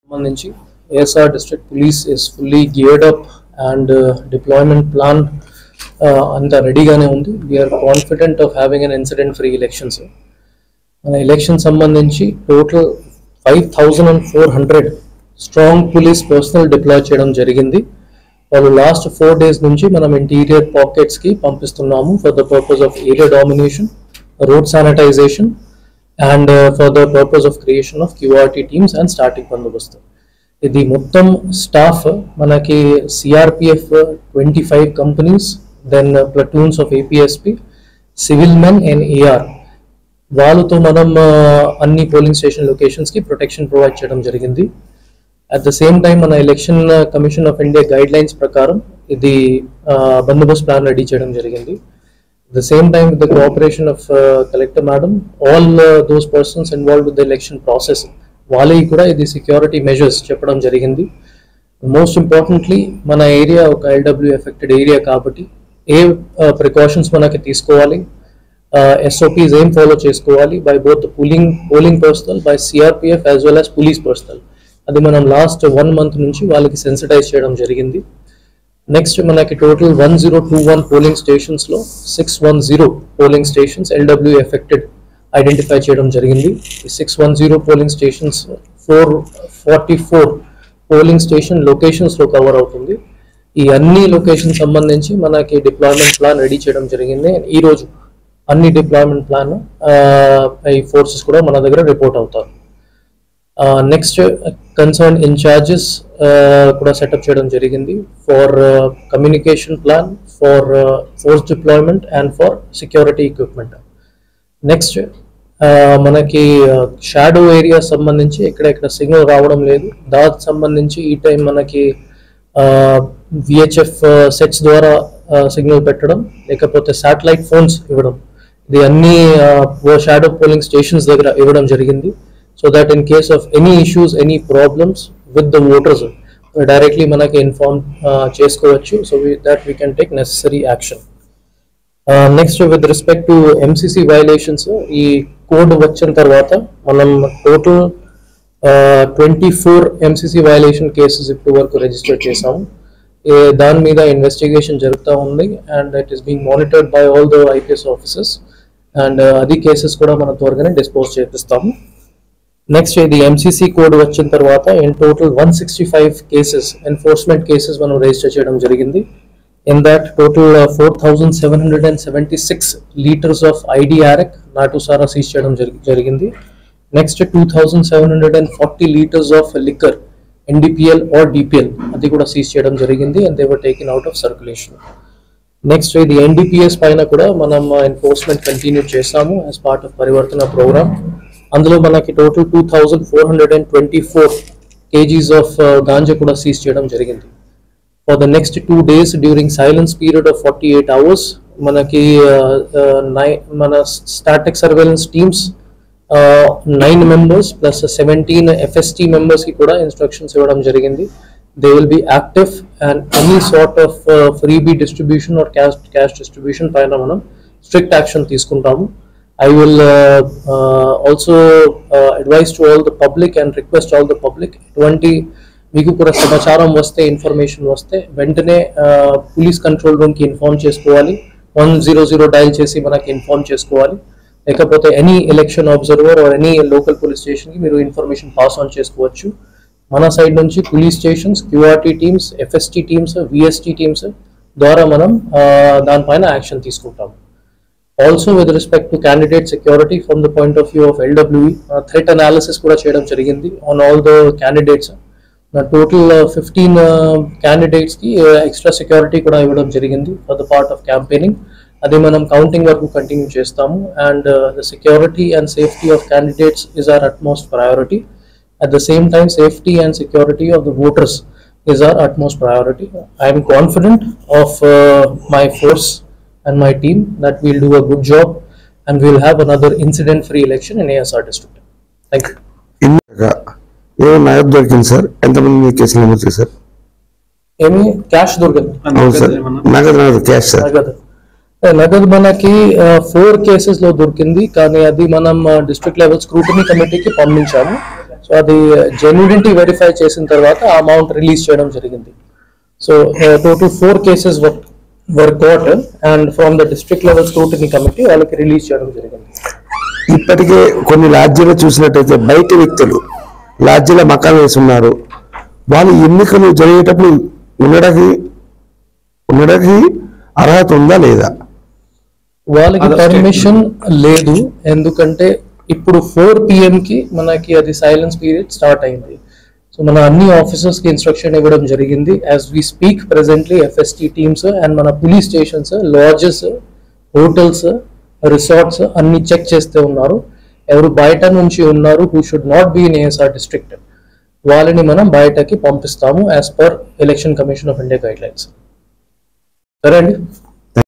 సంబంధించి ASR district police is fully geared up and deployment plan అంతా రెడీగానే ఉంది we are confident of having an incident free elections మన election సంబంధించి total five thousand and four hundred strong police personnel deploy చేయడం జరిగింది వాళ్ళు last four days నుంచి మనం ఇంటీరియర్ పాకెట్స్ కి పంపిస్తున్నాము for the purpose of area domination road sanitisation and for the purpose of creation of QRT teams and starting బందోబస్తు ఇది మొత్తం స్టాఫ్ మనకి CRPF twenty five companies then platoons of APSP civil men and AR వాళ్ళతో మనం ఆ, అన్ని polling station locations కి protection provide చేయడం జరిగింది అట్ ద సేమ్ టైం మన election commission of India guidelines ప్రకారం ఇది ఆ, బందోబస్తు ప్లాన్ రెడీ చేయడం జరిగింది the same time with the cooperation of collector madam all those persons involve with the election process వాళ్ళకి కూడా ఇది సెక్యూరిటీ మెజర్స్ చెప్పడం జరిగింది మోస్ట్ ఇంపార్టెంట్లీ మన ఏరియా ఒక ఎల్డబ్ల్యూ ఎఫెక్టెడ్ ఏరియా కాబట్టి ఏ ప్రికాషన్స్ మనకి తీసుకోవాలి ఎస్ఓపీస్ ఏం ఫాలో చేసుకోవాలి by both polling polling personnel by CRPF as well as police personnel అది మనం లాస్ట్ వన్ మంత్ నుంచి వాళ్ళకి సెన్సిటైజ్ చేయడం జరిగింది నెక్స్ట్ మనకి total one zero two one polling stations లో six one zero polling stations LW affected identify చేయడం జరిగింది six one zero polling stations four forty four polling station locations లో cover అవుతుంది ఈ అన్ని లొకేషన్ సంబంధించి మనకి డిప్లాయ్మెంట్ ప్లాన్ రెడీ చేయడం జరిగింది ఈ రోజు అన్ని డిప్లాయ్మెంట్ ప్లాన్ ఈ ఫోర్సెస్ కూడా మన దగ్గర రిపోర్ట్ అవుతారు నెక్స్ట్ కన్సర్న్ ఇన్ఛార్జెస్ కూడా సెటప్ చేయడం జరిగింది for communication plan for force deployment and for security equipment next మనకి షాడో ఏరియా సంబంధించి ఇక్కడ ఇక్కడ సిగ్నల్ రావడం లేదు దానికి సంబంధించి ఈ టైం మనకి విహెచ్ఎఫ్ సెట్స్ ద్వారా సిగ్నల్ పెట్టడం లేకపోతే శాటిలైట్ ఫోన్స్ ఇవ్వడం ఇది అన్ని షాడో పోలింగ్ స్టేషన్స్ దగ్గర ఇవ్వడం జరిగింది so that in case of any issues any problems with the voters directly మనకి ఇన్ఫార్మ్ చేసుకోవచ్చు so that we can take necessary action next with respect to MCC violations ఈ code వచ్చిన తర్వాత మనం total twenty four MCC violation cases ఇప్పటి వరకు register చేసాము ఏ దాని మీద ఇన్వెస్టిగేషన్ జరుగుతూ ఉంది and it is being monitored by all the IPS officers and అది కేసెస్ కూడా మనం త్వరగానే డిస్పోజ్ చేపిస్తాము నెక్స్ట్ ఇది ఎంసీసీ కోడ్ వచ్చిన తర్వాత in total one sixty five cases enforcement cases మనం రిజిస్టర్ చేయడం జరిగింది in that total four thousand seven hundred and seventy six litres of ఐడిఆర్ఎక్ నాటుసారా సీజ్ చేయడం జరి- జరిగింది next two thousand seven hundred and forty litres of liquor NDPL are DPL అది కూడా సీజ్ చేయడం జరిగింది and they were taken out of circulation next ఇది ఎన్డిపిఎస్ పైన కూడా మనం ఎన్ఫోర్స్మెంట్ కంటిన్యూ చేస్తాము as part of Parivartana programme అందులో మనకి total two thousand four hundred and twenty four kgs of ganja కూడా సీజ్ చేయడం జరిగింది for the next two days during silence period of forty eight hours మనకి నై మన static surveillance teams nine members plus seventeen FST members కి కూడా instructions ఇవ్వడం జరిగింది they will be active and any sort of freebie distribution or cash cash distribution పైన మనం strict action తీసుకుంటాము I will uh, uh, also uh, advise to all the public and request all the public ఎటువంటి మీకు కూడా సమాచారం వస్తే information వస్తే వెంటనే పోలీస్ కంట్రోల్ రూమ్కి ఇన్ఫార్మ్ చేసుకోవాలి వన్ జీరో జీరో డయల్ చేసి మనకి ఇన్ఫార్మ్ చేసుకోవాలి లేకపోతే any election observer or any local police స్టేషన్కి మీరు ఇన్ఫర్మేషన్ పాస్ ఆన్ చేసుకోవచ్చు మన సైడ్ నుంచి police stations QRT teams FST teams VST teams ద్వారా మనం ఆ, దానిపైన యాక్షన్ తీసుకుంటాం also with respect to candidate security from the point of view of LWE threat analysis కూడా చేయడం జరిగింది on all the candidates total fifteen candidates కి extra security కూడా ఇవ్వడం జరిగింది for the part of campaigning అది మనం కౌంటింగ్ వరకు కంటిన్యూ చేస్తాము and the security and safety of candidates is our utmost priority at the same time safety and security of the voters is our utmost priority. I am confident of uh, my force and my team that we'll do a good job and we'll have another incident-free election in ASR district. Thank you. ఇన్నాక ఏమో నగదు దొరికింది sir ఎంతమంది మీ కేసులు నమోదు చేశారు ఏమి cash దొరకదు అవును సార్ నగదు నగదు క్యాష్ సార్ నగదు నగదు మనకి ఫోర్ కేసెస్ లో దొరికింది కానీ అది మనం డిస్ట్రిక్ట్ లెవెల్ స్క్రూటనీ కమిటీకి పంపించాము సో అది జెన్యునిటీ వెరిఫై చేసిన తర్వాత ఆ అమౌంట్ రిలీజ్ చేయడం జరిగింది so total four cases were quote and from the district level scrutiny committee వాళ్ళకి రిలీజ్ చేయడం జరిగింది ఇప్పటికే కొన్ని లాడ్జీలు చూసినట్టయితే బయట వ్యక్తులు లాడ్జీల మకాలు వేసున్నారు వాళ్ళు ఎన్నికలు జరిగేటప్పుడు ఉండడానికి ఉండడానికి అర్హత ఉందా లేదా వాళ్ళకి Other పర్మిషన్ లేదు ఎందుకంటే ఇప్పుడు ఫోర్ పిఎం కి మనకి అది సైలెన్స్ పీరియడ్ స్టార్ట్ అయింది సో మన అన్ని ఆఫీసర్స్ కి ఇన్స్ట్రక్షన్ ఇవ్వడం జరిగింది as we speak presently FST teams and మన police stations lodges hotels resorts అన్ని చెక్ చేస్తూ ఉన్నారు ఎవరు బయట నుంచి ఉన్నారు who should not be in ASR district వాళ్ళని మనం బయటకి పంపిస్తాము as per election commission of India guidelines సరే అండి